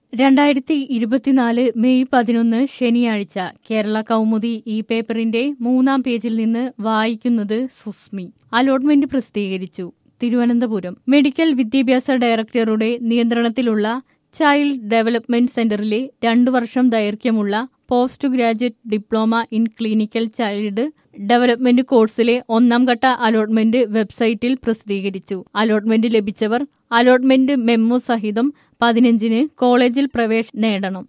രണ്ടായിരത്തി ഇരുപത്തിനാല് മെയ് പതിനൊന്ന് ശനിയാഴ്ച കേരള കൗമുദി ഈ പേപ്പറിന്റെ മൂന്നാം പേജിൽ നിന്ന് വായിക്കുന്നത് സുസ്മി അലോട്ട്മെന്റ് പ്രസിദ്ധീകരിച്ചു തിരുവനന്തപുരം മെഡിക്കൽ വിദ്യാഭ്യാസ ഡയറക്ടറുടെ നിയന്ത്രണത്തിലുള്ള ചൈൽഡ് ഡെവലപ്മെന്റ് സെന്ററിലെ രണ്ടു വർഷം ദൈർഘ്യമുള്ള post graduate diploma in clinical child development കോഴ്സിലെ ഒന്നാം ഘട്ട അലോട്ട്മെന്റ് വെബ്സൈറ്റിൽ പ്രസിദ്ധീകരിച്ചു അലോട്ട്മെന്റ് ലഭിച്ചവർ അലോട്ട്മെന്റ് മെമ്മോ സഹിതം പതിനഞ്ചിന് കോളേജിൽ പ്രവേശനം നേടണം